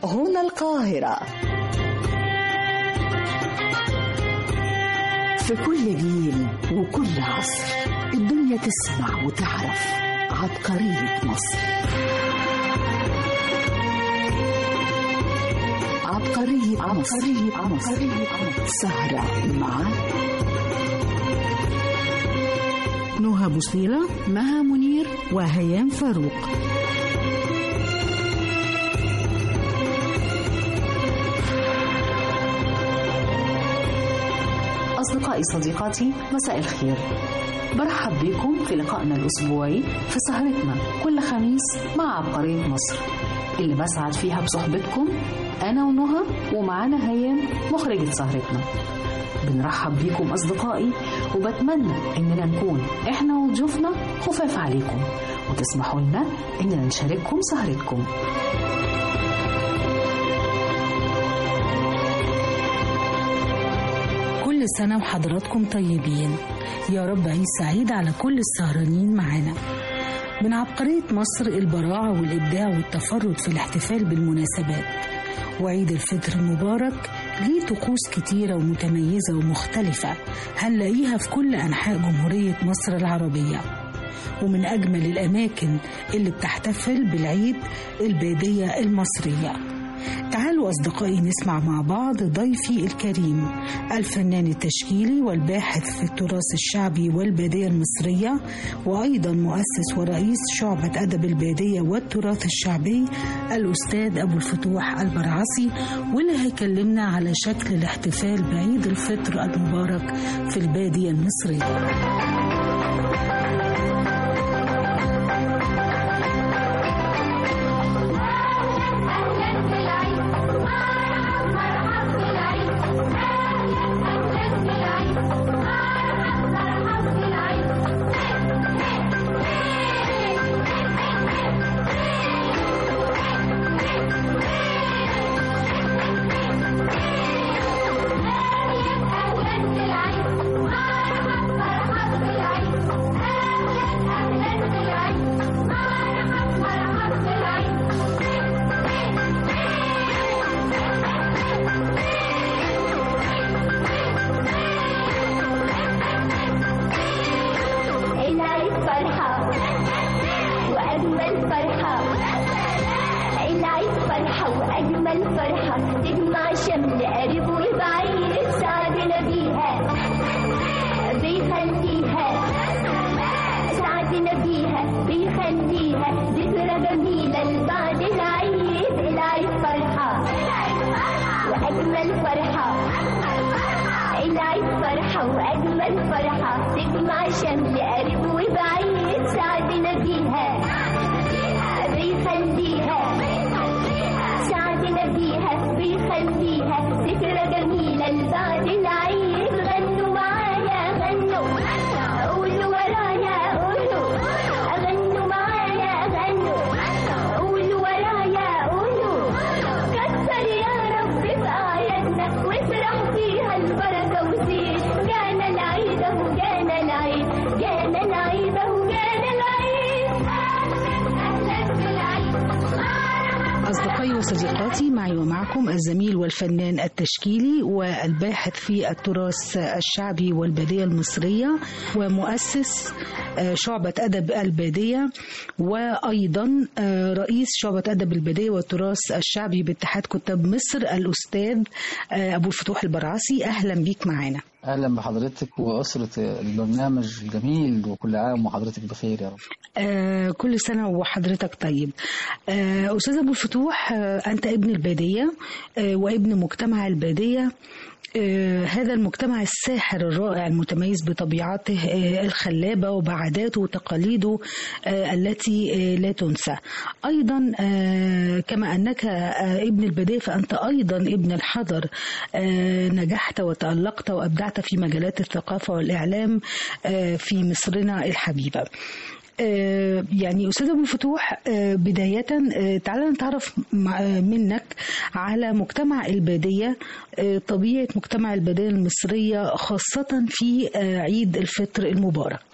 هنا القاهرة في كل جيل وكل عصر الدنيا تسمع وتعرف عبقرية مصر عبقرية عبقرية مصر سهرة مع نهى بوصيلة مها منير وهيام فاروق أصدقائي صديقاتي مساء الخير برحب بكم في لقائنا الأسبوعي في سهرتنا كل خميس مع عبقرية مصر اللي بسعد فيها بصحبتكم أنا ونهى ومعانا هيام مخرجة سهرتنا بنرحب بيكم أصدقائي وبتمنى إننا نكون إحنا وضيوفنا خفاف عليكم وتسمحوا لنا إننا نشارككم سهرتكم كل سنة وحضراتكم طيبين يا رب عيد سعيد على كل السهرانين معانا من عبقرية مصر البراعة والإبداع والتفرد في الاحتفال بالمناسبات وعيد الفطر المبارك ليه طقوس كتيرة ومتميزة ومختلفة هنلاقيها في كل أنحاء جمهورية مصر العربية ومن أجمل الأماكن اللي بتحتفل بالعيد البادية المصرية تعالوا أصدقائي نسمع مع بعض ضيفي الكريم الفنان التشكيلي والباحث في التراث الشعبي والبادية المصرية وأيضا مؤسس ورئيس شعبة أدب البادية والتراث الشعبي الأستاذ أبو الفتوح البرعسي واللي هيكلمنا على شكل الاحتفال بعيد الفطر المبارك في البادية المصرية العيد فرحة وأجمل فرحة العيد فرحة وأجمل فرحة تجمع شمل قريب وبعيد سعدنا بيها بيخليها سعدنا بيها بيخليها ذكرى جميلة لبعد العيد العيد فرحة وأجمل فرحة العيد فرحة وأجمل فرحة تجمع شمل قريب وبعيد سعدنا بيها بيخليها سعدنا بيها بيخليها ذكرى جميلة لبعد العيد غنوا معايا غنوا قولوا ورايا قولوا غنوا معايا غنوا قولوا ورايا قولوا كتر يا رب في أعيادنا وافرح فيها البركة وزيد جانا العيد أهو جانا العيد جانا العيد أهو جانا العيد أهلا بالعيد أصدقائي وصديقاتي معي ومعكم الزميل والفنان التشكيلي والباحث في التراث الشعبي والبادية المصرية ومؤسس آه، شعبة أدب البادية وأيضا آه، رئيس شعبة أدب البادية والتراث الشعبي باتحاد كتاب مصر الأستاذ آه، أبو الفتوح البرعسي أهلا بيك معانا اهلا بحضرتك واسره البرنامج الجميل وكل عام وحضرتك بخير يا رب آه كل سنة وحضرتك طيب آه أستاذ أبو الفتوح آه أنت ابن البادية آه وابن مجتمع البادية آه هذا المجتمع الساحر الرائع المتميز بطبيعته آه الخلابة وبعاداته وتقاليده آه التي آه لا تنسى أيضا آه كما أنك آه ابن البادية فأنت أيضا ابن الحضر آه نجحت وتألقت وأبدعت في مجالات الثقافة والإعلام آه في مصرنا الحبيبة آه، يعني أستاذ أبو الفتوح آه، بداية آه، تعالى نتعرف مع- آه، منك على مجتمع البادية آه، طبيعة مجتمع البادية المصرية خاصة في آه، عيد الفطر المبارك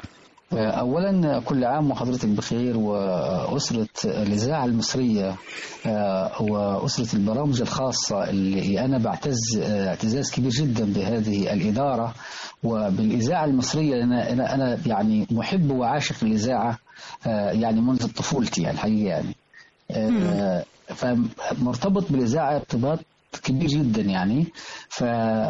أولا كل عام وحضرتك بخير وأسرة الإذاعة المصرية آه، وأسرة البرامج الخاصة اللي أنا بعتز آه، اعتزاز كبير جدا بهذه الإدارة وبالإذاعة المصرية أنا أنا أنا يعني محب وعاشق للإذاعة آه، يعني منذ طفولتي يعني الحقيقة يعني آه، فمرتبط بالإذاعة ارتباط كبير جدا يعني ف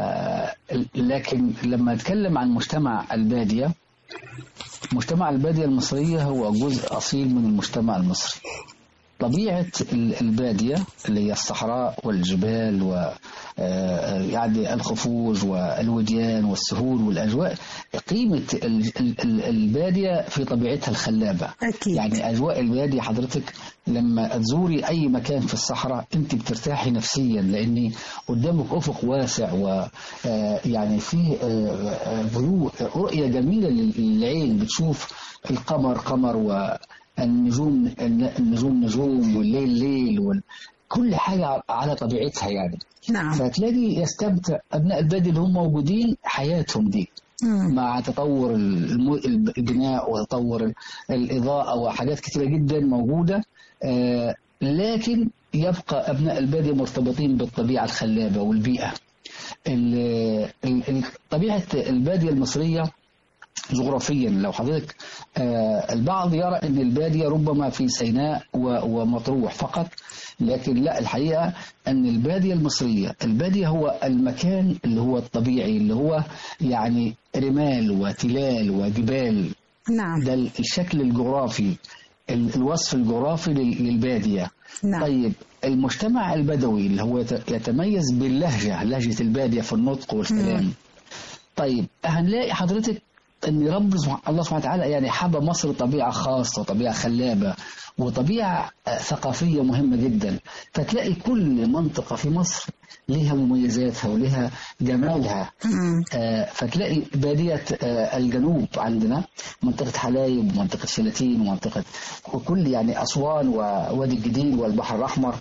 لكن لما اتكلم عن مجتمع الباديه مجتمع البادية المصرية هو جزء أصيل من المجتمع المصري طبيعة ال- البادية اللي هي الصحراء والجبال و آه، يعني الخفوج والوديان والسهول والأجواء قيمة ال- ال- ال- البادية في طبيعتها الخلابة أكيد. يعني أجواء البادية حضرتك لما تزوري أي مكان في الصحراء أنت بترتاحي نفسيا لأن قدامك أفق واسع ويعني فيه آه، آه، فيو رؤية جميلة لل- للعين بتشوف القمر قمر والنجوم النجوم نجوم والليل ليل وال... كل حاجة على طبيعتها يعني نعم فتلاقي يستمتع أبناء البادية اللي هم موجودين حياتهم دي مم. مع تطور الم- البناء وتطور الإضاءة وحاجات كثيرة جدا موجودة آه، لكن يبقى أبناء البادية مرتبطين بالطبيعة الخلابة والبيئة ال- ال- ال- طبيعة البادية المصرية جغرافيا لو حضرتك آه، البعض يرى ان الباديه ربما في سيناء و- ومطروح فقط لكن لا الحقيقه ان الباديه المصريه الباديه هو المكان اللي هو الطبيعي اللي هو يعني رمال وتلال وجبال نعم ده الشكل الجغرافي ال- الوصف الجغرافي لل- للباديه نعم طيب المجتمع البدوي اللي هو يت- يتميز باللهجه لهجه الباديه في النطق والكلام طيب هنلاقي حضرتك ان رب سبحانه- الله سبحانه وتعالى يعني حب مصر طبيعه خاصه وطبيعه خلابه وطبيعه آه، ثقافيه مهمه جدا فتلاقي كل منطقه في مصر لها مميزاتها ولها جمالها مم. آه، فتلاقي بادية آه، الجنوب عندنا منطقة حلايب ومنطقة شلاتين ومنطقة وكل يعني أسوان ووادي الجديد والبحر الأحمر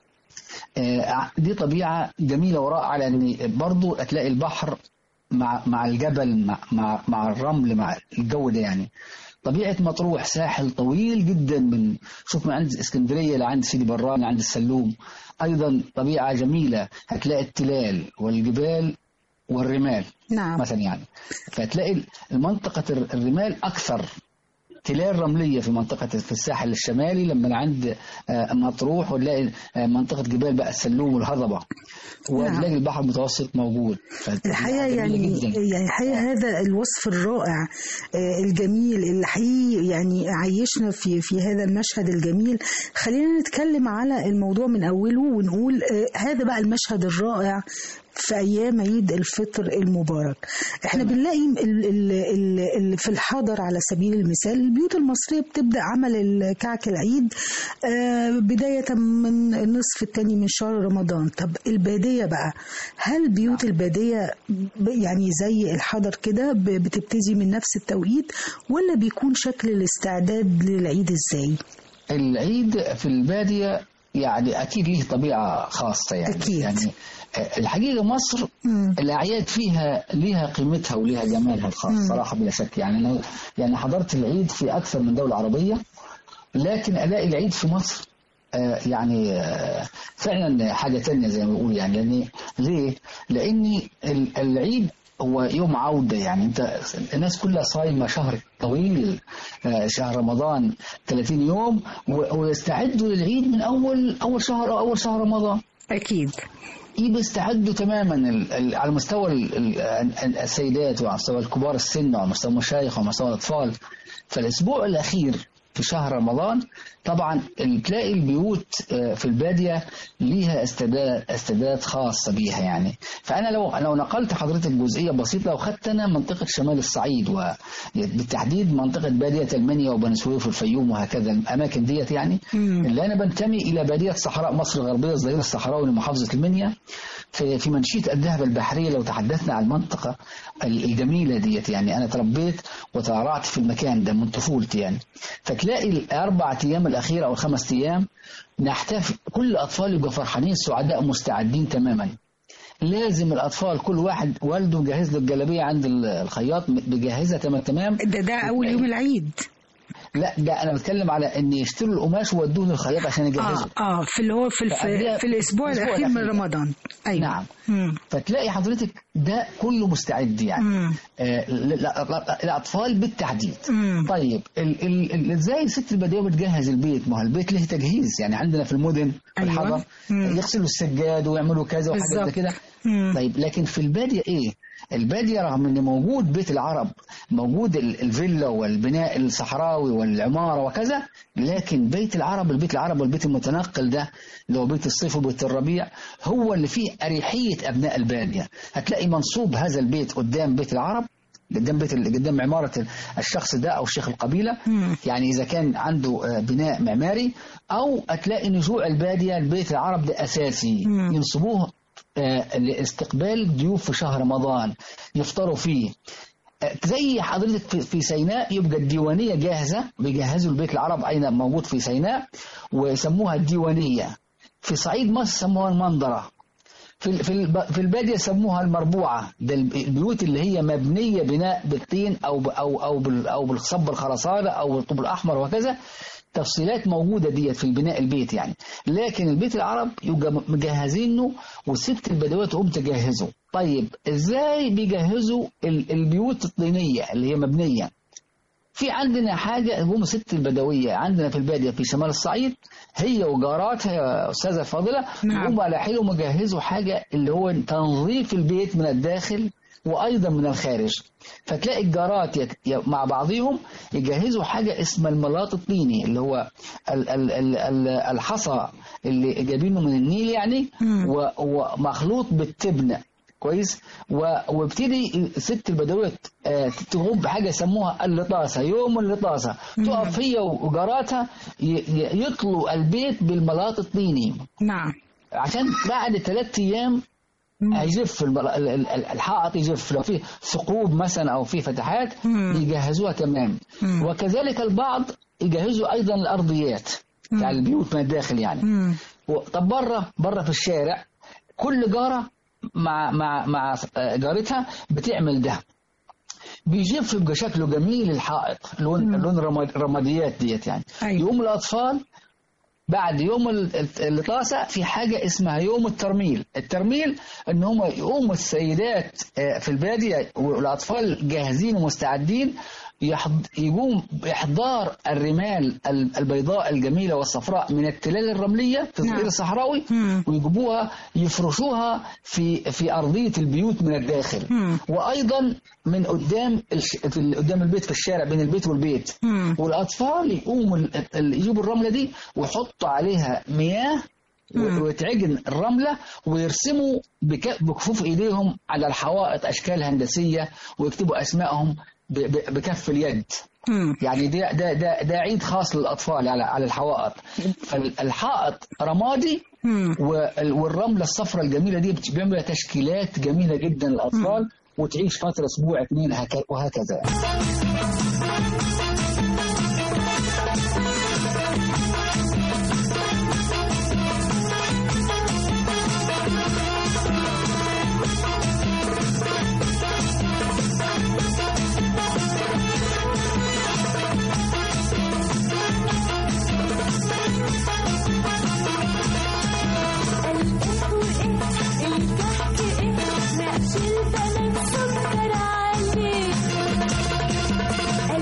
آه، دي طبيعة جميلة ورائعة لأن برضو هتلاقي البحر مع مع الجبل مع مع, مع الرمل مع الجو ده يعني طبيعة مطروح ساحل طويل جدا من شوف من عند اسكندرية لعند سيدي بران لعند السلوم أيضا طبيعة جميلة هتلاقي التلال والجبال والرمال نعم مثلا يعني فتلاقي المنطقة الرمال أكثر تلال رملية في منطقة في الساحل الشمالي لما عند آه، مطروح وتلاقي آه، منطقة جبال بقى السلوم والهضبة وتلاقي البحر المتوسط موجود الحقيقة جميلة يعني جداً. يعني الحقيقة هذا الوصف الرائع آه، الجميل اللي حقيقي يعني عيشنا في في هذا المشهد الجميل خلينا نتكلم على الموضوع من أوله ونقول آه، هذا بقى المشهد الرائع في أيام عيد الفطر المبارك احنا بنلاقي ال ال ال ال في الحضر على سبيل المثال البيوت المصرية بتبدأ عمل الكعك العيد آه، بداية من النصف الثاني من شهر رمضان طب البادية بقى هل بيوت البادية ب- يعني زي الحضر كده ب- بتبتدي من نفس التوقيت ولا بيكون شكل الاستعداد للعيد ازاي؟ العيد في البادية يعني أكيد له طبيعة خاصة يعني أكيد. يعني آه، الحقيقة مصر مم. الأعياد فيها ليها قيمتها وليها جمالها الخاص صراحة بلا شك يعني أنا يعني حضرت العيد في أكثر من دولة عربية لكن ألاقي العيد في مصر آه، يعني آه، فعلا حاجة تانية زي ما بيقول يعني لأن ليه؟ لأن ال- العيد هو يوم عودة يعني أنت الناس كلها صايمة شهر طويل آه، شهر رمضان 30 يوم و- ويستعدوا للعيد من أول أول شهر أو أول شهر رمضان أكيد يبقى استعدوا تماما ال- ال- على مستوى ال- ال- السيدات وعلى مستوى الكبار السن وعلى مستوى المشايخ وعلى مستوى الأطفال فالأسبوع الأخير في شهر رمضان طبعا ال- تلاقي البيوت آه، في البادية ليها استعداد استعداد خاصة بيها يعني فأنا لو لو نقلت حضرتك جزئية بسيطة لو خدت أنا منطقة شمال الصعيد وبالتحديد منطقة بادية المنيا وبني سويف والفيوم وهكذا الأماكن ديت يعني مم. اللي أنا بنتمي إلى بادية صحراء مصر الغربية الظهير الصحراوي لمحافظة المنيا في في منشية الذهب البحرية لو تحدثنا عن المنطقة الجميلة ديت يعني أنا تربيت وترعرعت في المكان ده من طفولتي يعني فتلاقي الأربع أيام الأخيرة أو الخمس أيام نحتفل كل الأطفال يبقوا فرحانين سعداء مستعدين تماما لازم الاطفال كل واحد والده مجهز له الجلابيه عند ال- الخياط بيجهزها تمام تمام ده ده اول يوم العيد لا ده انا بتكلم على ان يشتروا القماش ويودوه للخياط عشان اه يجهزه اه في اللي هو في الف... فقبلها- في الاسبوع الأسبوع الاخير من الأخير. رمضان ايوه نعم مم. فتلاقي حضرتك ده كله مستعد يعني مم. آه ل- ل- ل- الاطفال بالتحديد مم. طيب ال- ال- ال- ازاي الست البدويه بتجهز البيت ما هو البيت له تجهيز يعني عندنا في المدن في أيوة. الحضر مم. يغسلوا السجاد ويعملوا كذا وحاجات زي بالظبط. كده مم. طيب لكن في الباديه ايه الباديه رغم ان موجود بيت العرب موجود ال- الفيلا والبناء الصحراوي والعماره وكذا لكن بيت العرب البيت العرب والبيت المتنقل ده اللي هو بيت الصيف وبيت الربيع هو اللي فيه اريحيه ابناء الباديه هتلاقي منصوب هذا البيت قدام بيت العرب قدام بيت قدام عماره الشخص ده او شيخ القبيله مم. يعني اذا كان عنده آه، بناء معماري او هتلاقي نزوع الباديه البيت العرب ده اساسي مم. ينصبوه آه، لاستقبال الضيوف في شهر رمضان يفطروا فيه آه، زي حضرتك في- في سيناء يبقى الديوانيه جاهزه بيجهزوا البيت العرب اين موجود في سيناء ويسموها الديوانيه في صعيد مصر سموها المنظره في ال- في الب- في الباديه سموها المربوعه ده الب- البيوت اللي هي مبنيه بناء بالطين او ب- او او بال- او بالصب الخرسانه او بالطوب الاحمر وكذا تفصيلات موجوده ديت في البناء البيت يعني لكن البيت العرب يبقى م- مجهزينه والست البدويه تقوم تجهزه طيب ازاي بيجهزوا ال- البيوت الطينيه اللي هي مبنيه في عندنا حاجة هم ست البدوية عندنا في البادية في شمال الصعيد هي وجاراتها يا أستاذة فاضلة نعم. هم على حيلهم مجهزوا حاجة اللي هو تنظيف البيت من الداخل وأيضا من الخارج فتلاقي الجارات يت- ي- مع بعضهم يجهزوا حاجة اسمها الملاط الطيني اللي هو ال- ال- ال- ال- الحصى اللي جايبينه من النيل يعني مم. و- ومخلوط بالتبن كويس و- وابتدي الست البدوية آه، تقوم بحاجة يسموها اللطاسة يوم اللطاسة تقف هي وجاراتها ي- ي- يطلوا البيت بالملاط الطيني نعم عشان بعد ثلاث أيام هيجف المل- ال- ال- ال- الحائط يجف لو في ثقوب مثلا أو في فتحات مم. يجهزوها تمام مم. وكذلك البعض يجهزوا أيضا الأرضيات بتاع البيوت من الداخل يعني مم. و- طب بره بره في الشارع كل جاره مع مع مع آه، جارتها بتعمل ده بيجف يبقى شكله جميل الحائط لون لون رماد- رماديات ديت يعني أيوة. يوم الاطفال بعد يوم ال- ال- الطاسة في حاجة اسمها يوم الترميل الترميل ان هم يقوموا السيدات آه، في البادية والاطفال جاهزين ومستعدين يحض... يقوم بإحضار الرمال ال- البيضاء الجميلة والصفراء من التلال الرملية في نعم. الظهير الصحراوي مم. ويجيبوها يفرشوها في في أرضية البيوت من الداخل مم. وأيضا من قدام الش... في ال- قدام البيت في الشارع بين البيت والبيت مم. والاطفال يقوموا ال- ال- يجيبوا الرمله دي ويحطوا عليها مياه و- ويتعجن الرمله ويرسموا بك- بكفوف ايديهم على الحوائط اشكال هندسيه ويكتبوا اسمائهم ب- ب- بكف اليد مم. يعني ده ده ده, ده عيد خاص للاطفال على على الحوائط فالحائط رمادي مم. وال- والرمله الصفراء الجميله دي بت- بيعملوا تشكيلات جميله جدا للاطفال وتعيش فتره اسبوع اثنين هك- وهكذا القهوة ايه الكحك ايه نقش البلد سكر عليه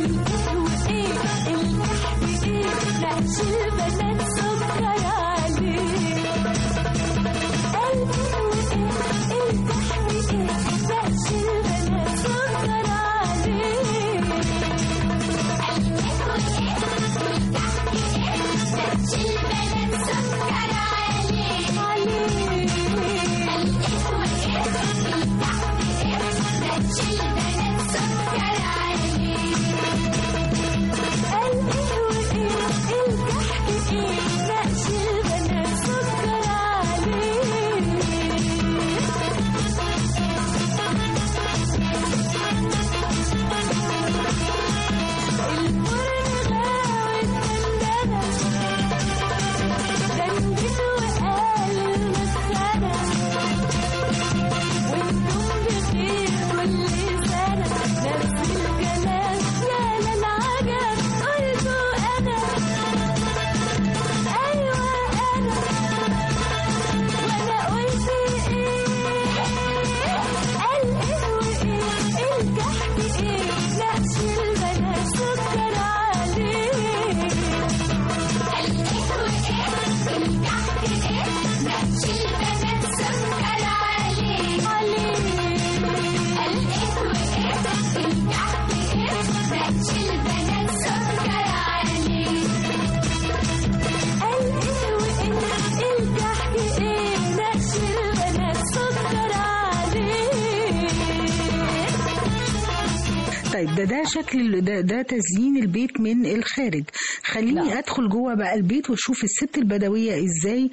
طيب ده ده شكل ده ده تزيين البيت من الخارج خليني نعم. ادخل جوه بقى البيت واشوف الست البدويه ازاي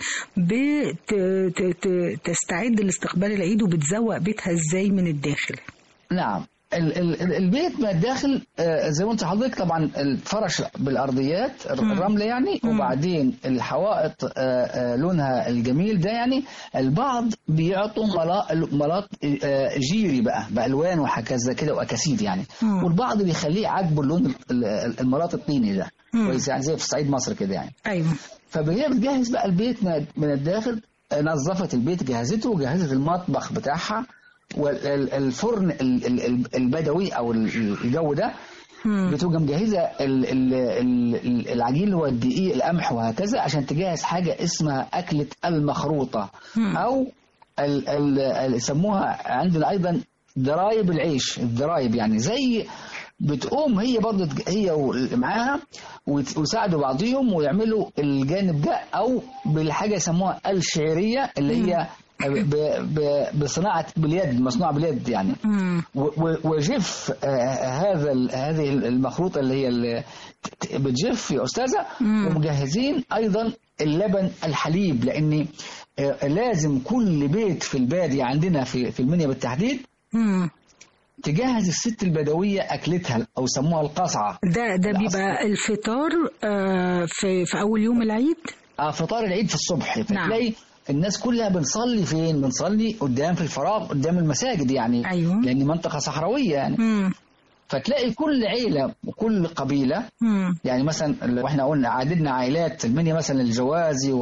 بتستعد لاستقبال العيد وبتزوق بيتها ازاي من الداخل نعم ال- ال- ال- البيت من الداخل آه، زي ما انت حضرتك طبعا الفرش بالارضيات الر- الرمله يعني وبعدين الحوائط آه، آه، لونها الجميل ده يعني البعض بيعطوا ملا- ملاط آه، جيري بقى بالوان وهكذا كده واكاسيد يعني مم. والبعض بيخليه عاجبه اللون ال- ال- الملاط الطيني ده مم. كويس يعني زي في صعيد مصر كده يعني ايوه فهي بتجهز بقى البيت من- من الداخل نظفت البيت جهزته وجهزت المطبخ بتاعها والفرن البدوي او ال- الجو ده مم. بتبقى مجهزه ال- ال- ال- العجين اللي هو الدقيق القمح وهكذا عشان تجهز حاجه اسمها اكله المخروطه مم. او ال- ال- ال- يسموها عندنا ايضا ضرايب العيش الضرايب يعني زي بتقوم هي برضه تج- هي ومعاها وت- ويساعدوا بعضهم ويعملوا الجانب ده او بالحاجه يسموها الشعريه اللي هي ب- ب- بصناعه باليد مصنوعه باليد يعني مم. و- و- وجف آه، هذا ال- هذه المخروطه اللي هي ال- ت- ت- بتجف يا استاذه مم. ومجهزين ايضا اللبن الحليب لان آه، لازم كل بيت في الباديه عندنا في في المنيا بالتحديد مم. تجهز الست البدويه اكلتها او يسموها القصعه ده ده بيبقى الفطار آه، في في اول يوم العيد آه، فطار العيد في الصبح نعم. فتلاقي الناس كلها بنصلي فين بنصلي قدام في الفراغ قدام المساجد يعني أيوة. لان منطقه صحراويه يعني مم. فتلاقي كل عيله وكل قبيله مم. يعني مثلا لو احنا قلنا عددنا عائلات المنيا مثلا الجوازي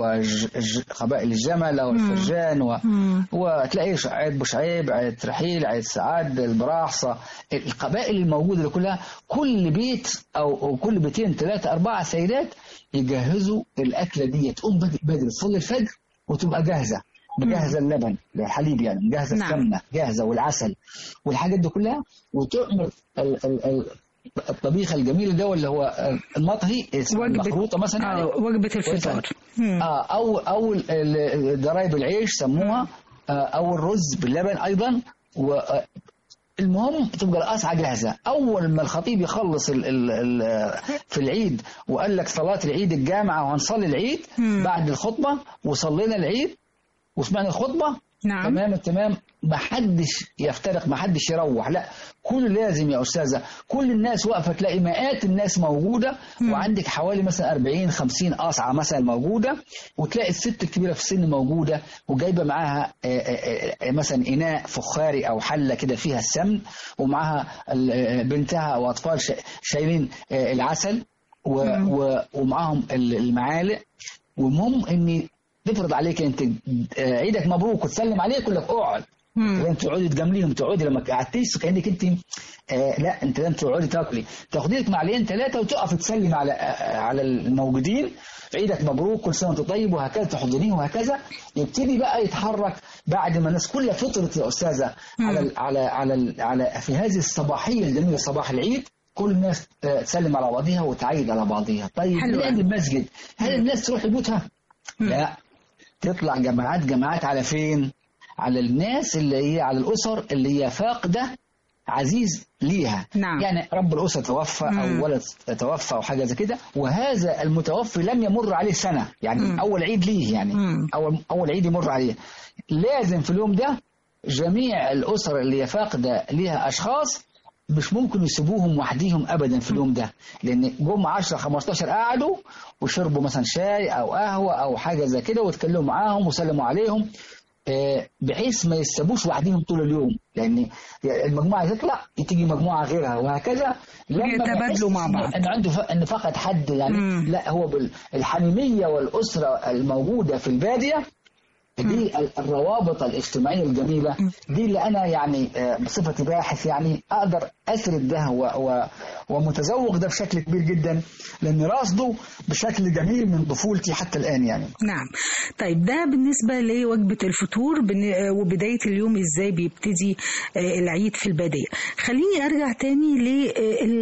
وقبائل الجمل والفرجان و... مم. وتلاقي ش- عيد بوشعيب عيد رحيل عيد سعاد البراحصة القبائل الموجودة اللي كلها كل بيت أو, أو كل بيتين ثلاثة أربعة سيدات يجهزوا الأكلة دي تقوم بدري بدري تصلي الفجر وتبقى جاهزة مجهزة اللبن الحليب يعني مجهزة نعم. السمنة جاهزة والعسل والحاجات دي كلها وتعمل ال- ال- ال- الطبيخ الجميل ده اللي هو المطهي اسمه وجبة المخروطة مثلا يعني. آه وجبة الفطار مم. آه او او ال- ال- ضرايب العيش سموها آه او الرز باللبن ايضا و آه، المهم تبقى القصعه جاهزه اول ما الخطيب يخلص ال ال ال في العيد وقال لك صلاه العيد الجامعه وهنصلي العيد مم. بعد الخطبه وصلينا العيد وسمعنا الخطبه نعم تمام التمام ما حدش يفترق ما حدش يروح لا كل لازم يا استاذه كل الناس واقفه تلاقي مئات الناس موجوده وعندك حوالي مثلا 40 50 قصعه مثلا موجوده وتلاقي الست الكبيره في السن موجوده وجايبه معاها آه، آه، آه، مثلا اناء فخاري او حله كده فيها السمن ومعاها ال- آه، بنتها واطفال شا- شايلين آه، العسل و- و- ومعاهم ال- المعالق والمهم ان تفرض عليك انت آه، عيدك مبروك وتسلم عليه يقول لك اقعد مم. لازم تقعدي تجامليهم تقعدي لما قعدتيش كانك انت آه لا انت لازم تقعدي تاكلي تاخدي لك معلقين ثلاثه وتقفي تسلم على آه على الموجودين عيدك مبروك كل سنه وانت طيب وهكذا تحضنيه وهكذا يبتدي بقى يتحرك بعد ما الناس كلها فطرت يا استاذه على ال على على ال على في هذه الصباحيه الجميله صباح العيد كل الناس آه، تسلم على بعضها وتعيد على بعضها طيب حلو من أوي. أجل المسجد هل الناس تروح لبيوتها؟ لا تطلع جماعات جماعات على فين؟ على الناس اللي هي على الأسر اللي هي فاقدة عزيز ليها نعم. يعني رب الأسرة توفى مم. أو ولد توفى أو حاجة زي كده وهذا المتوفي لم يمر عليه سنة يعني أول عيد ليه يعني مم. أول أول عيد يمر عليه لازم في اليوم ده جميع الأسر اللي هي فاقدة ليها أشخاص مش ممكن يسيبوهم وحديهم ابدا في اليوم ده لان جم 10 15 قعدوا وشربوا مثلا شاي او قهوه او حاجه زي كده واتكلموا معاهم وسلموا عليهم آه، بحيث ما يسيبوش وحديهم طول اليوم لان المجموعه تطلع تيجي مجموعه غيرها وهكذا لما يتبادلوا بيحس مع بعض. ان عنده ف... ان فقد حد يعني مم. لا هو بالحميميه والاسره الموجوده في الباديه دي ال- الروابط الاجتماعيه الجميله دي اللي انا يعني آه، بصفتي باحث يعني اقدر اسرد ده و... و... ومتذوق ده بشكل كبير جدا لان راصده بشكل جميل من طفولتي حتى الان يعني نعم طيب ده بالنسبة لوجبة الفطور بن- وبداية اليوم ازاي بيبتدي آه، العيد في البادية خليني ارجع تاني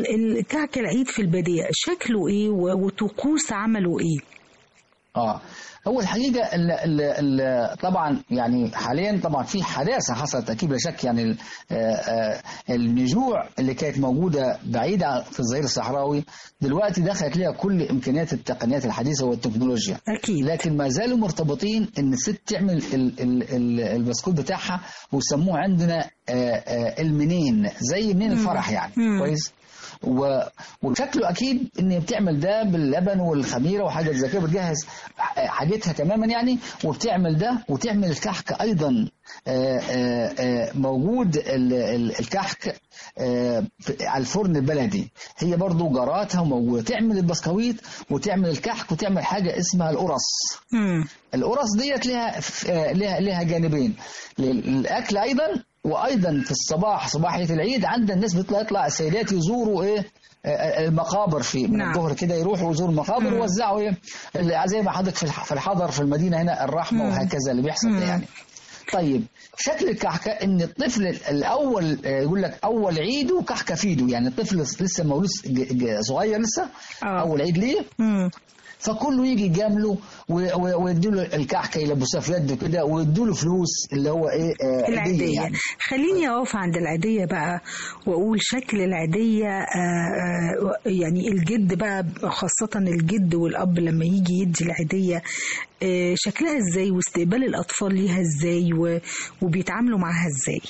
لكعك العيد في البادية شكله ايه و- وطقوس عمله ايه اه هو الحقيقه ال ال ال طبعا يعني حاليا طبعا في حداثه حصلت اكيد لا شك يعني ال- آه، آه، النجوع اللي كانت موجوده بعيده في الظهير الصحراوي دلوقتي دخلت لها كل امكانيات التقنيات الحديثه والتكنولوجيا اكيد لكن ما زالوا مرتبطين ان الست تعمل ال- ال- ال- البسكوت بتاعها ويسموه عندنا آه، آه، المنين زي منين الفرح يعني مم. كويس و... وشكله اكيد ان هي بتعمل ده باللبن والخميره وحاجات زي كده بتجهز ح- حاجتها تماما يعني وبتعمل ده وتعمل الكحك ايضا آه، آه، آه، موجود ال- ال- الكحك آه، في- على الفرن البلدي هي برضو جاراتها وموجوده تعمل البسكويت وتعمل الكحك وتعمل حاجه اسمها القرص مم. القرص ديت لها آه، لها لها جانبين للاكل ايضا وايضا في الصباح صباحيه العيد عند الناس بيطلع يطلع السيدات يزوروا ايه آه، المقابر في من نعم. الظهر كده يروحوا يزوروا المقابر ويوزعوا ايه اللي زي ما حضرتك في الح- في الحضر في المدينه هنا الرحمه مم. وهكذا اللي بيحصل ده مم. يعني طيب شكل الكحكه ان الطفل الاول آه، يقول لك اول عيده كحكه في ايده يعني الطفل لسه مولود ج- ج- صغير لسه آه. اول عيد ليه مم. فكله يجي يجامله ويدوا له الكحكه يلبسوها في يده كده ويدوا له فلوس اللي هو ايه آه، هدية العيدية يعني. خليني أقف عند العيدية بقى وأقول شكل العيدية آه، آه، يعني الجد بقى خاصة الجد والأب لما يجي يدي العيدية آه، شكلها إزاي واستقبال الأطفال ليها إزاي و- وبيتعاملوا معاها إزاي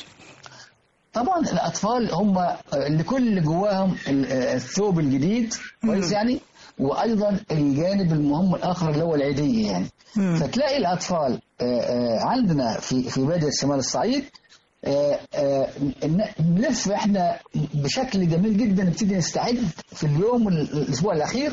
طبعا الاطفال هم اللي كل اللي جواهم ال- آه، الثوب الجديد كويس يعني وايضا الجانب المهم الاخر اللي هو العيديه يعني مم. فتلاقي الاطفال آه، آه، عندنا في في باديه شمال الصعيد آه، آه، ن- نلف احنا بشكل جميل جدا نبتدي نستعد في اليوم ال- الاسبوع الاخير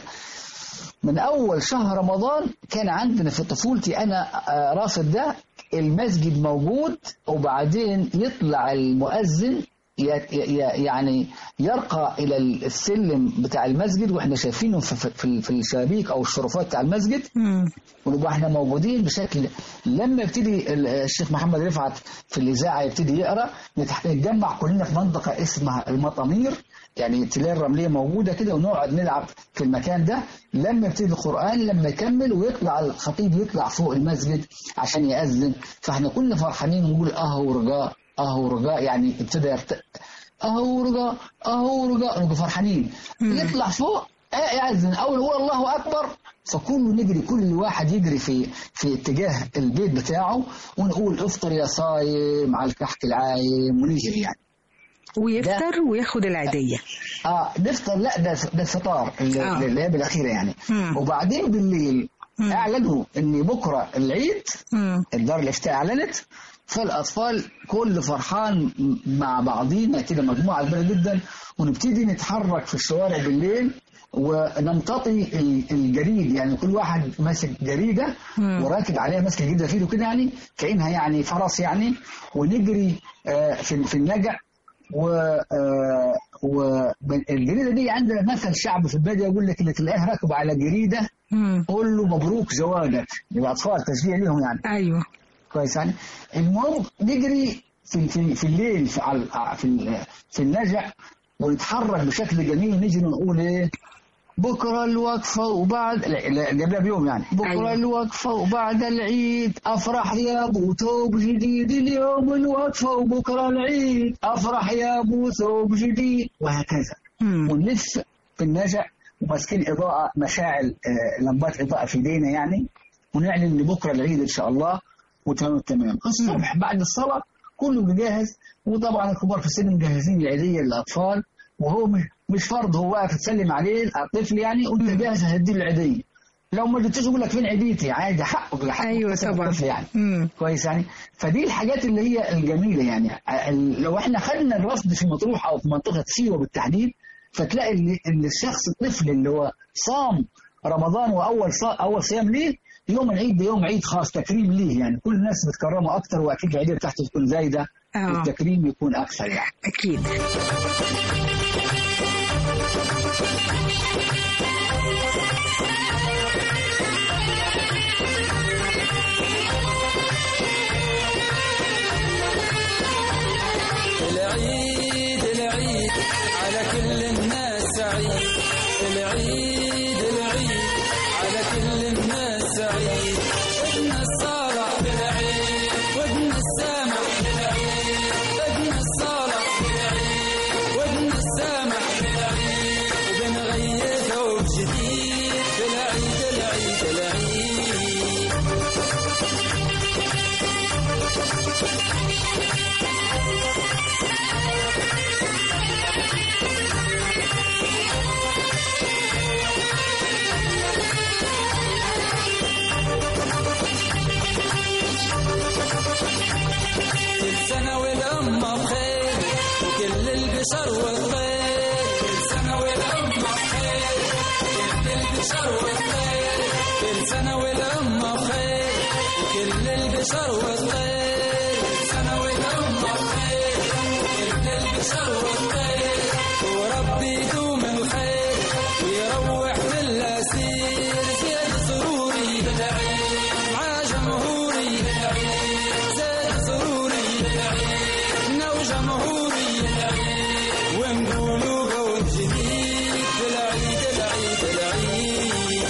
من اول شهر رمضان كان عندنا في طفولتي انا آه، راصد ده المسجد موجود وبعدين يطلع المؤذن ي- ي- يعني يرقى الى السلم بتاع المسجد واحنا شايفينه في, في, في- في الشبابيك او الشرفات بتاع المسجد مم. ونبقى احنا موجودين بشكل لما يبتدي ال- الشيخ محمد رفعت في الاذاعه يبتدي يقرا نتح- نتجمع كلنا في منطقه اسمها المطامير يعني تلاقي الرمليه موجوده كده ونقعد نلعب في المكان ده لما يبتدي القران لما يكمل ويطلع الخطيب يطلع فوق المسجد عشان ياذن فاحنا كلنا فرحانين ونقول اهو رجاء اهو رجاء يعني ابتدى يرت... اهو رجاء اهو رجاء نبقى فرحانين يطلع فوق يأذن أول هو الله أكبر فكله نجري كل واحد يجري في في اتجاه البيت بتاعه ونقول افطر يا صايم على الكحك العايم ونجري يعني ويفطر وياخد العيدية اه نفطر لا ده ده الفطار اللي آه. اللي هي بالاخيره يعني مم. وبعدين بالليل مم. اعلنوا ان بكره العيد مم. الدار الافتاء اعلنت فالاطفال كل فرحان مع بعضينا كده مجموعه كبيره جدا ونبتدي نتحرك في الشوارع بالليل ونمتطي ال- الجريد يعني كل واحد ماسك جريده مم. وراكب عليها ماسك الجريده في ايده كده يعني كانها يعني فرس يعني ونجري آه، في في النجع و آه، والجريده دي عندنا مثل شعب في الباديه يقول لك اللي تلاقيه راكب على جريده مم. قول له مبروك زواجك للاطفال تشجيع ليهم يعني أيوه كويس يعني المهم نجري في في في الليل في على- في ال- في النجع ونتحرك بشكل جميل نجي نقول ايه بكره الوقفه وبعد لا لا، قبلها بيوم يعني بكره أيوة. أيوة. الوقفه وبعد العيد افرح يا ابو ثوب جديد اليوم الوقفه وبكره العيد افرح يا ابو ثوب جديد وهكذا مم. ونلف في النجع وماسكين اضاءه مشاعل آه، لمبات اضاءه في ايدينا يعني ونعلن ان بكره العيد ان شاء الله وتمام تمام الصبح بعد الصلاه كله بيجهز وطبعا الكبار في السن مجهزين العيديه للاطفال وهو مش مش فرض هو واقف تسلم عليه الطفل يعني وانت جاهز هتدي له العيديه لو ما اديتوش يقول لك فين عيديتي عادي حقه حقه أيوه يكتسب طبعا الطفل يعني مم. كويس يعني فدي الحاجات اللي هي الجميله يعني ال- لو احنا خدنا الرصد في مطروح او في منطقه سيوه بالتحديد فتلاقي ان ان الشخص الطفل اللي هو صام رمضان واول صا اول صيام ليه يوم العيد ده يوم عيد خاص تكريم ليه يعني كل الناس بتكرمه اكتر واكيد العيديه بتاعته تكون زايده آه. التكريم يكون اكثر يعني أكيد العيد العيد على كل الناس سعيد العيد العيد على كل الناس سعيد البشر والطير كل سنة والأمة بخير كل البشر والطير كل سنة والأمة بخير كل البشر والطير كل سنة والأمة بخير كل البشر والطير وربي يدوم الخير ويروح بالأسير زياد سروري بالعيد مع جمهوري بالعيد زاد سروري بالعيد نو جمهوري بالعيد ونقولوا قول جديد بالعيد العيد العيد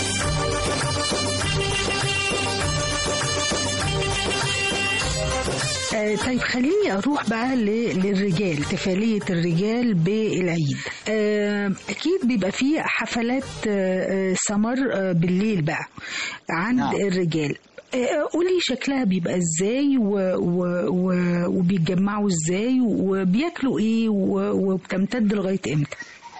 آه، طيب خليني اروح بقى ل- للرجال تفالية الرجال بالعيد آه، اكيد بيبقى فيه حفلات آه، آه، سمر آه، بالليل بقى عند نعم. الرجال آه، قولي شكلها بيبقى ازاي و... و... و... وبيتجمعوا ازاي وبياكلوا ايه و... وبتمتد لغايه امتى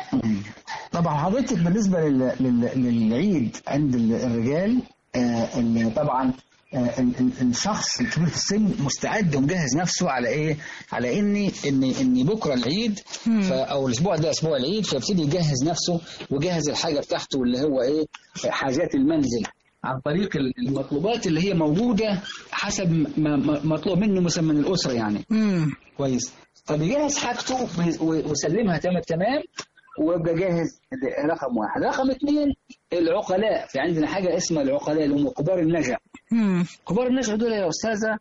طبعا حضرتك بالنسبه لل- لل- للعيد عند ال- الرجال آه، ال- طبعا آه، ال- ال- الشخص الكبير في السن مستعد ومجهز نفسه على ايه؟ على اني اني اني بكره العيد ف- او الاسبوع ده اسبوع العيد فيبتدي يجهز نفسه ويجهز الحاجه بتاعته اللي هو ايه؟ حاجات المنزل عن طريق ال- المطلوبات اللي هي موجوده حسب ما ما- مطلوب منه مثلا من الاسره يعني. امم كويس فبيجهز حاجته وي- ويسلمها تمام تمام ويبقى جاهز ده رقم واحد رقم اثنين العقلاء في عندنا حاجة اسمها العقلاء اللي هم كبار النجع امم كبار النجع دول يا أستاذة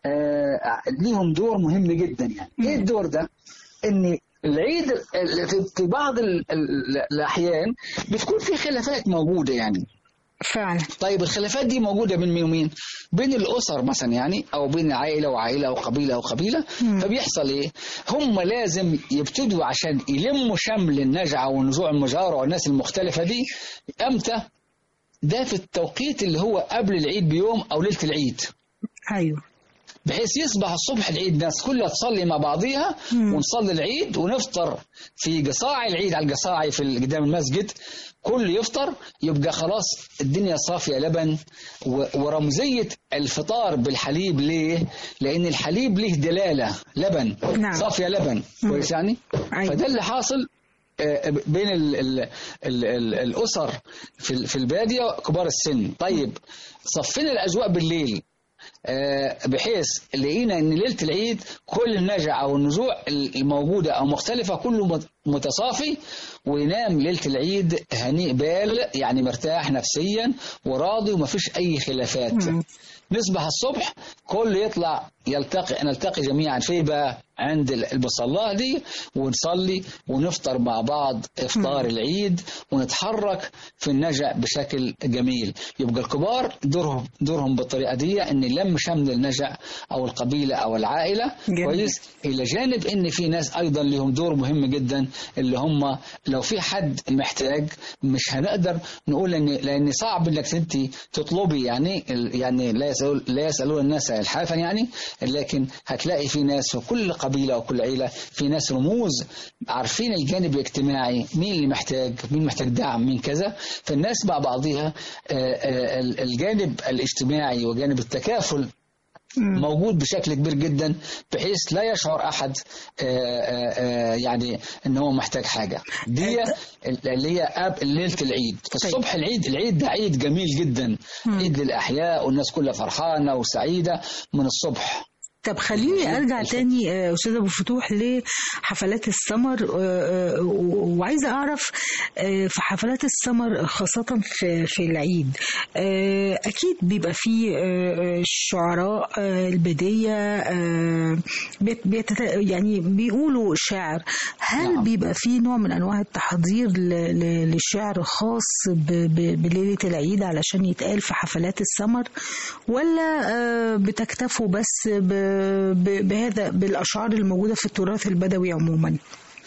آه ليهم دور مهم جدا يعني ايه الدور ده ان العيد ال- في- في بعض ال- ال- الأحيان بتكون في خلافات موجودة يعني فعلا طيب الخلافات دي موجودة بين مين ومين؟ بين الأسر مثلا يعني أو بين عائلة وعائلة أو قبيلة وقبيلة مم. فبيحصل إيه؟ هم لازم يبتدوا عشان يلموا شمل النجعة ونزوع المجاورة والناس المختلفة دي أمتى؟ ده في التوقيت اللي هو قبل العيد بيوم أو ليلة العيد ايوه بحيث يصبح الصبح العيد ناس كلها تصلي مع بعضيها مم. ونصلي العيد ونفطر في قصاع العيد على القصاعي في ال- قدام المسجد كل يفطر يبقى خلاص الدنيا صافية لبن و- ورمزية الفطار بالحليب ليه؟ لأن الحليب ليه دلالة لبن نعم. صافية لبن كويس يعني؟ أيوة. فده اللي حاصل آه، بين ال ال ال ال الأسر في ال- في البادية كبار السن طيب صفينا الأجواء بالليل آه، بحيث لقينا ان ليله العيد كل النجع او النزوع الموجوده او مختلفه كله مت- متصافي وينام ليله العيد هنيء بال يعني مرتاح نفسيا وراضي ومفيش اي خلافات نصبح الصبح كل يطلع يلتقي نلتقي جميعا في بقى عند المصلاه دي ونصلي ونفطر مع بعض افطار العيد ونتحرك في النجع بشكل جميل يبقى الكبار دورهم دورهم بالطريقه دي ان لم شمل النجع او القبيله او العائله جميل. كويس الى جانب ان في ناس ايضا لهم دور مهم جدا اللي هم لو في حد محتاج مش هنقدر نقول ان لان صعب انك انت تطلبي يعني ال- يعني لا يسأل لا يسالون الناس الحافا يعني لكن هتلاقي في ناس في كل قبيله وكل عيله في ناس رموز عارفين الجانب الاجتماعي مين اللي محتاج مين محتاج دعم مين كذا فالناس مع بعضها آه، آه، الجانب الاجتماعي وجانب التكافل موجود بشكل كبير جدا بحيث لا يشعر احد آه، آه، آه، يعني ان هو محتاج حاجه دي اللي هي أب ليله العيد فالصبح العيد العيد ده عيد جميل جدا عيد للاحياء والناس كلها فرحانه وسعيده من الصبح طب خليني ارجع تاني آه، استاذ ابو فتوح لحفلات السمر آه، آه، وعايزه اعرف آه، في حفلات السمر خاصه في في العيد آه، اكيد بيبقى فيه آه، آه، الشعراء آه، البديه آه، بيت- بيتت- يعني بيقولوا شعر هل نعم. بيبقى فيه نوع من انواع التحضير ل- ل- للشعر خاص ب- ب- بليله العيد علشان يتقال في حفلات السمر ولا آه، بتكتفوا بس ب- ب- بهذا بالاشعار الموجوده في التراث البدوي عموما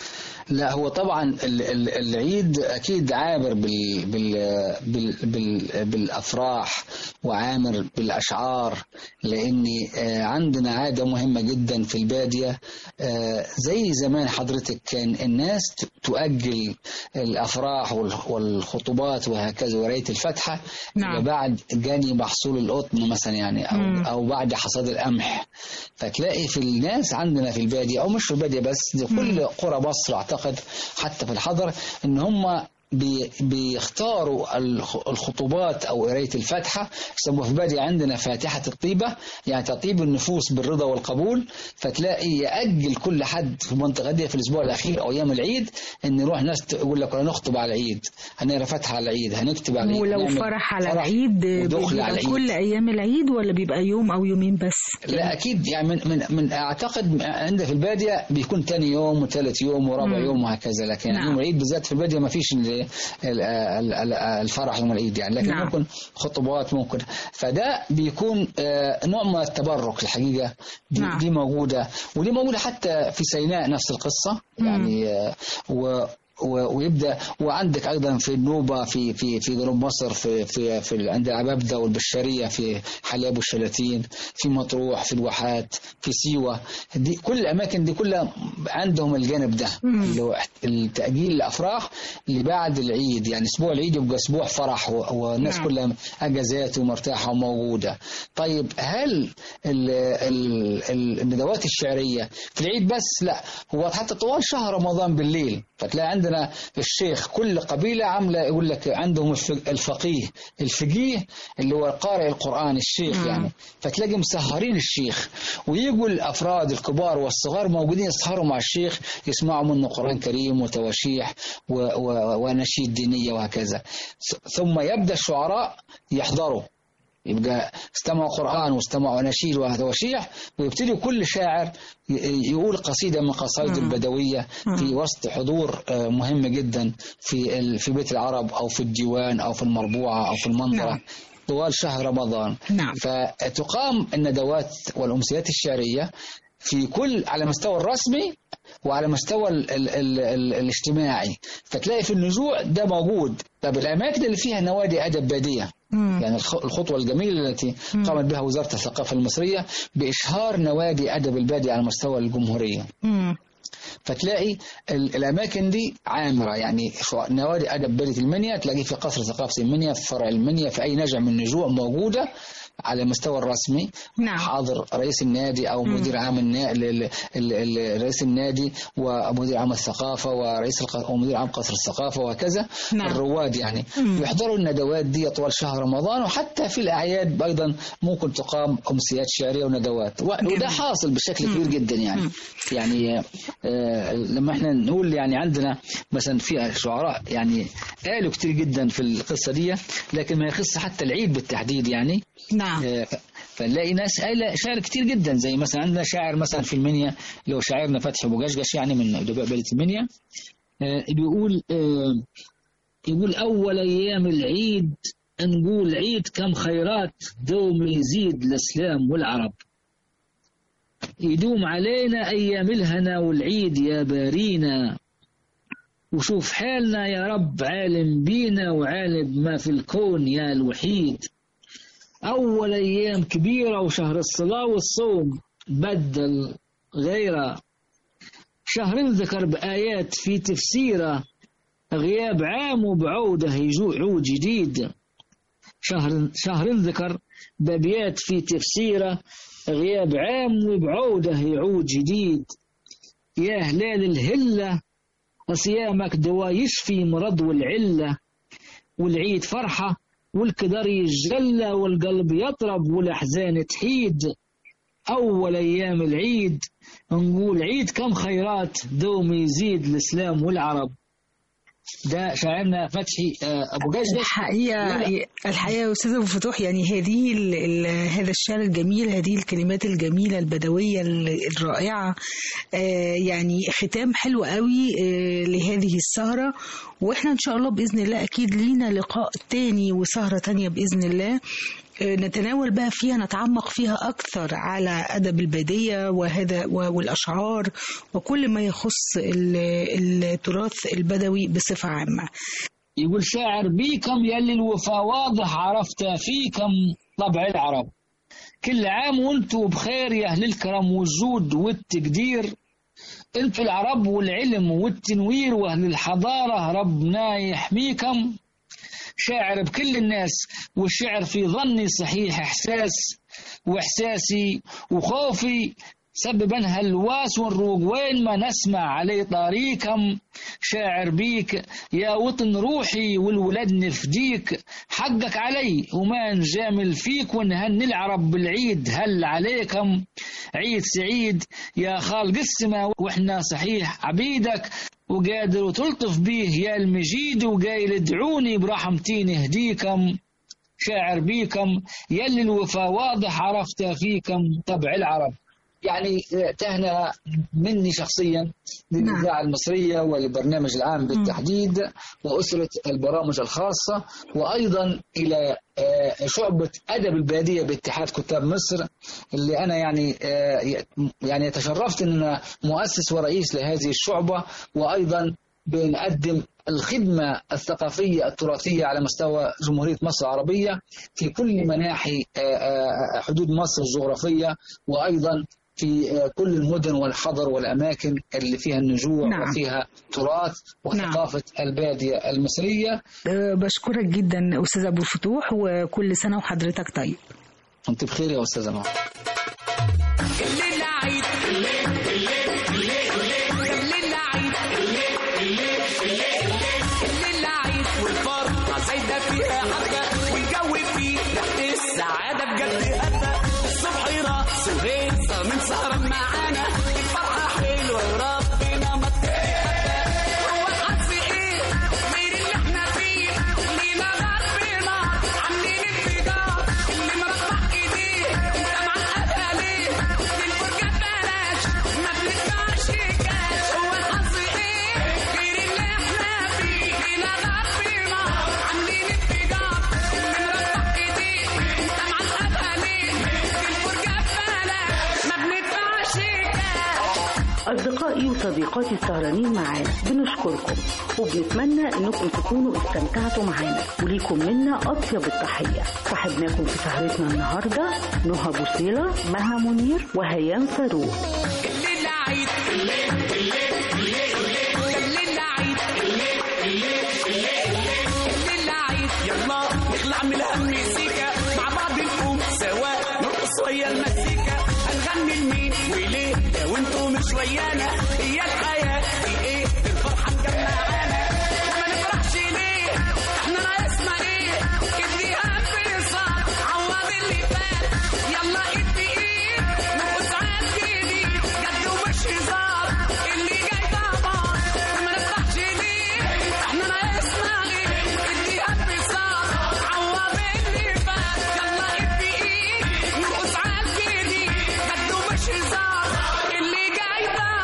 لا هو طبعا ال- ال- العيد اكيد عامر بال بال بال بال بالافراح وعامر بالاشعار لان آه، عندنا عاده مهمه جدا في الباديه آه، زي زمان حضرتك كان الناس ت- تؤجل الافراح وال- والخطوبات وهكذا ورايه الفاتحه نعم. إلى بعد جاني محصول القطن مثلا يعني او مم. او بعد حصاد القمح فتلاقي في الناس عندنا في الباديه او مش في الباديه بس دي كل قرى مصر اعتقد حتى في الحضر ان هم بي- بيختاروا الخ- الخطوبات او قرايه الفاتحه يسموها في الباديه عندنا فاتحه الطيبه يعني تطيب النفوس بالرضا والقبول فتلاقي ياجل كل حد في المنطقه دي في الاسبوع الاخير او ايام العيد ان يروح ناس تقول لك هنخطب على العيد هنقرا فاتحه على العيد هنكتب على العيد ولو هنعمل فرح على العيد ودخل بيبقى على العيد كل ايام العيد ولا بيبقى يوم او يومين بس لا اكيد يعني من من من اعتقد عندنا في الباديه بيكون ثاني يوم وثالث يوم ورابع مم. يوم وهكذا لكن نعم. يوم العيد بالذات في الباديه ما فيش ال- ال- ال- ال- الفرح يوم العيد يعني لكن نعم. ممكن خطوبات ممكن فده بيكون آه، نوع من التبرك الحقيقه دي, نعم. دي موجوده ودي موجوده حتى في سيناء نفس القصه يعني آه، و و- ويبدا وعندك ايضا في النوبه في في في جنوب مصر في في في عند العبابده والبشريه في حلب والشلاتين في مطروح في الواحات في سيوه دي كل الاماكن دي كلها عندهم الجانب ده اللي هو التاجيل الافراح اللي بعد العيد يعني اسبوع العيد يبقى اسبوع فرح و- والناس نعم. كلها اجازات ومرتاحه وموجوده طيب هل ال- ال- ال- الندوات الشعريه في العيد بس لا هو حتى طوال شهر رمضان بالليل فتلاقي عندنا الشيخ كل قبيله عامله يقول لك عندهم الف- الفقيه الفقيه اللي هو قارئ القران الشيخ يعني فتلاقي مسهرين الشيخ ويجوا الافراد الكبار والصغار موجودين يسهروا مع الشيخ يسمعوا منه قران كريم وتواشيح و- و- ونشيد دينيه وهكذا ث- ثم يبدا الشعراء يحضروا يبقى استمعوا قرآن واستمعوا أناشيد وتواشيح ويبتدي كل شاعر ي- يقول قصيدة من قصائد البدوية في وسط حضور آه، مهم جدا في ال- في بيت العرب أو في الديوان أو في المربوعة أو في المنظرة نعم. طوال شهر رمضان نعم. فتقام الندوات والأمسيات الشعرية في كل على مستوى الرسمي وعلى مستوى ال ال ال ال الاجتماعي فتلاقي في النزوع ده موجود طب الأماكن اللي فيها نوادي أدب بادية يعني الخ- الخطوة الجميلة التي قامت بها وزارة الثقافة المصرية بإشهار نوادي أدب البادية على مستوى الجمهورية مم. فتلاقي ال- الأماكن دي عامرة يعني ف- نوادي أدب بادية المنيا تلاقيه في قصر ثقافة المنيا في فرع المنيا في أي نجع من النجوع موجودة على المستوى الرسمي نعم. حاضر رئيس النادي او مدير عام النا... ال- ال- ال- ال- رئيس النادي ومدير عام الثقافه ورئيس الق... ومدير عام قصر الثقافه وهكذا نعم. الرواد يعني يحضروا الندوات دي طوال شهر رمضان وحتى في الاعياد ايضا ممكن تقام امسيات شعريه وندوات و... وده حاصل بشكل كبير جدا يعني يعني آه لما احنا نقول يعني عندنا مثلا في شعراء يعني قالوا كتير جدا في القصه دي لكن ما يخص حتى العيد بالتحديد يعني نعم آه، ف- فنلاقي ناس قايله شعر كتير جدا زي مثلا عندنا شاعر مثلا في المنيا اللي هو شاعرنا فتحي ابو جشجش يعني من ادباء بلده المنيا آه، بيقول آه، يقول اول ايام العيد نقول عيد كم خيرات دوم يزيد الاسلام والعرب يدوم علينا ايام الهنا والعيد يا بارينا وشوف حالنا يا رب عالم بينا وعالم ما في الكون يا الوحيد أول أيام كبيرة وشهر الصلاة والصوم بدل غيره شهر ذكر بآيات في تفسيره غياب عام وبعوده يجوع عود جديد شهر شهر ذكر بابيات في تفسيره غياب عام وبعوده يعود جديد يا هلال الهلة صيامك دوا يشفي مرض والعلة والعيد فرحة والكدر يتجلى والقلب يطرب والأحزان تحيد أول أيام العيد نقول عيد كم خيرات دوم يزيد الإسلام والعرب ده شاعرنا فتحي آه، أبو جشجش الحقيقة الحقيقة يا أستاذ أبو فتوح يعني هذه ال ال هذا الشعر الجميل هذه الكلمات الجميلة البدوية ال- الرائعة آه يعني ختام حلو قوي آه لهذه السهرة وإحنا إن شاء الله بإذن الله أكيد لينا لقاء تاني وسهرة تانية بإذن الله نتناول بقى فيها نتعمق فيها أكثر على أدب البادية وهذا والأشعار وكل ما يخص ال- التراث البدوي بصفة عامة يقول شاعر بيكم يلي الوفا واضح عرفت فيكم طبع العرب كل عام وانتوا بخير يا أهل الكرم والجود والتقدير انتوا العرب والعلم والتنوير واهل الحضارة ربنا يحميكم شاعر بكل الناس والشعر في ظني صحيح احساس واحساسي وخوفي سببا هالواس والروق وين ما نسمع عليه طريقكم شاعر بيك يا وطن روحي والولد نفديك حقك علي وما نجامل فيك ونهني العرب بالعيد هل عليكم عيد سعيد يا خالق السما واحنا صحيح عبيدك وقادر وتلطف بيه يا المجيد وقايل ادعوني برحمتي نهديكم شاعر بيكم يلي الوفا واضح عرفت فيكم طبع العرب يعني تهنئة مني شخصيا للإذاعة المصرية والبرنامج العام بالتحديد وأسرة البرامج الخاصة وأيضا إلى آه، شعبة أدب البادية باتحاد كتاب مصر اللي أنا يعني آه، يعني تشرفت أن أنا مؤسس ورئيس لهذه الشعبة وأيضا بنقدم الخدمة الثقافية التراثية على مستوى جمهورية مصر العربية في كل مناحي آه، آه، حدود مصر الجغرافية وأيضا في آه، كل المدن والحضر والأماكن اللي فيها النجوع نعم. وفيها تراث وثقافة البادية المصرية أه، بشكرك جدا أستاذ أبو الفتوح وكل سنة وحضرتك طيب أنت بخير يا أستاذة نور الليل عيد الليل عيد الليل عيد والفرحة زايدة فيها حبة والجو فيه ريحة السعادة بجد هبة الصبح رقص وهيصة من سهران معانا الفرحة حلوة وربنا ما تتحبة هو الحظ ايه غير اللي احنا فيه لينا ربنا عاملين انفجار اللي مربع ايديه انت معقدها ليه للفرجة ببلاش ما بندفعش كاش هو الحظ ايه غير اللي احنا فيه لينا ربنا عاملين انفجار اللي مربع ايديه انت معقدها ليه للفرجة ببلاش ما بندفعش كاش أصدقائي وصديقاتي السهرانين معانا بنشكركم وبنتمنى إنكم تكونوا استمتعتوا معانا وليكم منا أطيب التحية صاحبناكم في سهرتنا النهاردة نهى بوصيلة مها منير وهيان فاروق الليل عيد الليل عيد الليل عيد يلا نخلع من الهم سيكا مع بعض نقوم سوا نرقص ويا المزيكا هنغني لمين وليه لو انتوا مش ويانا هي الحياة في ايه الفرحة مجمعانا وما نفرحش ليه احنا ناقصنا ليه ادي هم صار عوض اللي فات يلا ادي ايه نبص على الجديد جد ومش هزار اللي جاي طبعا وما نفرحش ليه احنا ناقصنا ليه ادي هم صار عوض اللي فات يلا ادي ايه نبص على الجديد جد ومش هزار اللي جاي طبعا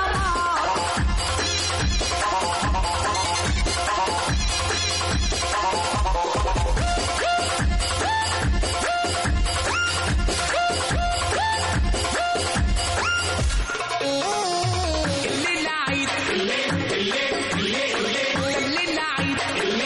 الليل عيد الليل عيد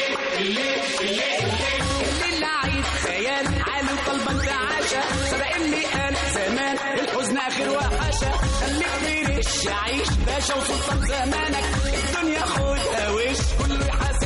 الليل عيد خيال عالي وقلبك تعاشى صدق اللي قال زمان الحزن اخر وحشة خليك فريش عيش باشا وسلطان زمانك الدنيا خدها وش كله يحاسب